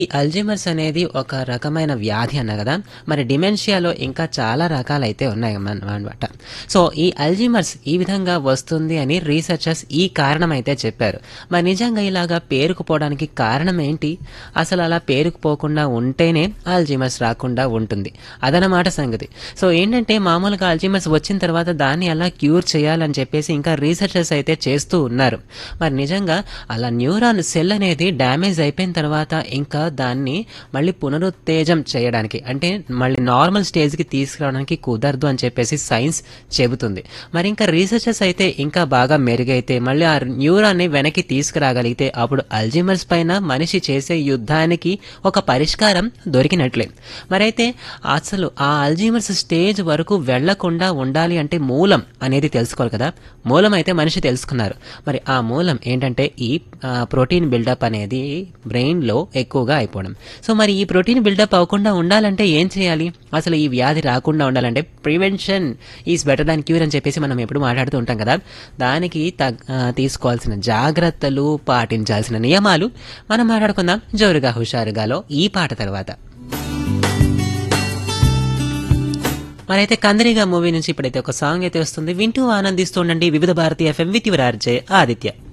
ఈ అల్జీమర్స్ అనేది ఒక రకమైన వ్యాధి అన్న కదా మరి డిమెన్షియాలో ఇంకా చాలా రకాలైతే ఉన్నాయి అనమాట సో ఈ అల్జీమర్స్ ఈ విధంగా వస్తుంది అని రీసెర్చర్స్ ఈ కారణం అయితే చెప్పారు మరి నిజంగా ఇలాగా పేరుకుపోవడానికి కారణం ఏంటి అసలు అలా పేరుకుపోకుండా ఉంటేనే అల్జీమర్స్ రాకుండా ఉంటుంది అదనమాట సంగతి సో ఏంటంటే మామూలుగా అల్జీమర్స్ వచ్చిన తర్వాత దాన్ని అలా క్యూర్ చేయాలని చెప్పేసి ఇంకా రీసెర్చర్స్ అయితే చేస్తూ ఉన్నారు మరి నిజంగా అలా న్యూరాన్ సెల్ అనేది డ్యామేజ్ అయిపోయిన తర్వాత ఇంకా దాన్ని మళ్ళీ పునరుత్తేజం చేయడానికి అంటే మళ్ళీ నార్మల్ స్టేజ్కి తీసుకురావడానికి కుదరదు అని చెప్పేసి సైన్స్ చెబుతుంది మరి ఇంకా రీసెర్చర్స్ అయితే ఇంకా బాగా మెరుగైతే మళ్ళీ ఆ న్యూరాన్ని వెనక్కి తీసుకురాగలిగితే అప్పుడు అల్జిమర్స్ పైన మనిషి చేసే యుద్ధానికి ఒక పరిష్కారం దొరికినట్లే మరైతే అసలు ఆ అల్జీమర్స్ స్టేజ్ వరకు వెళ్లకుండా ఉండాలి అంటే మూలం అనేది తెలుసుకోవాలి కదా మూలం అయితే మనిషి తెలుసుకున్నారు మరి ఆ మూలం ఏంటంటే ఈ ఆ, ప్రోటీన్ బిల్డప్ అనేది బ్రెయిన్లో ఎక్కువగా అయిపోవడం సో మరి ఈ ప్రోటీన్ బిల్డప్ అవ్వకుండా ఉండాలంటే ఏం చేయాలి అసలు ఈ వ్యాధి రాకుండా ఉండాలంటే prevention is better than cure అని చెప్పేసి మనం ఎప్పుడు మాట్లాడుతూ ఉంటాం కదా దానికి తగ్ ఆ, తీసుకోవాల్సిన జాగ్రత్తలు పాటించాల్సిన నియమాలు మనం మాట్లాడుకుందాం జోరుగా హుషారుగాలో ఈ పాట తర్వాత మరైతే కందరిగా మూవీ నుంచి ఇప్పుడైతే ఒక సాంగ్ అయితే వస్తుంది వింటూ ఆనందిస్తూ ఉండండి Vividh Bharati FM with your RJ Aditya